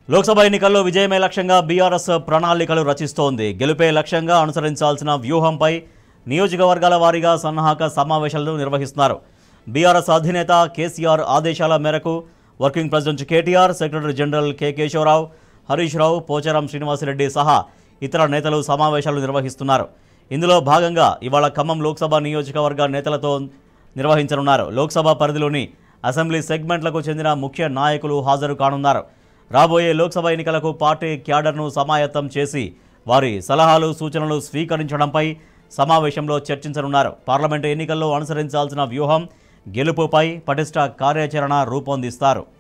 లోక్సభ ఎన్నికల్లో విజయమే లక్ష్యంగా బీఆర్ఎస్ ప్రణాళికలు రచిస్తోంది గెలుపే లక్ష్యంగా అనుసరించాల్సిన వ్యూహంపై నియోజకవర్గాల వారీగా సన్నాహక సమావేశాలను నిర్వహిస్తున్నారు బీఆర్ఎస్ అధినేత కేసీఆర్ ఆదేశాల మేరకు working president KTR secretary general K Keshava Rao Harish Rao Pocharam Srinivasa Reddy సహా ఇతర నేతలు సమావేశాలు నిర్వహిస్తున్నారు ఇందులో భాగంగా ఇవాళ ఖమ్మం లోక్సభ నియోజకవర్గ నేతలతో నిర్వహించనున్నారు లోక్సభ పరిధిలోని అసెంబ్లీ సెగ్మెంట్లకు చెందిన ముఖ్య నాయకులు హాజరు కానున్నారు రాబోయే లోక్సభ ఎన్నికలకు పార్టీ క్యాడర్ను సమాయత్తం చేసి వారి సలహాలు సూచనలు స్వీకరించడంపై సమావేశంలో చర్చించనున్నారు పార్లమెంటు ఎన్నికల్లో అనుసరించాల్సిన వ్యూహం గెలుపుపై పటిష్ట కార్యాచరణ రూపొందిస్తారు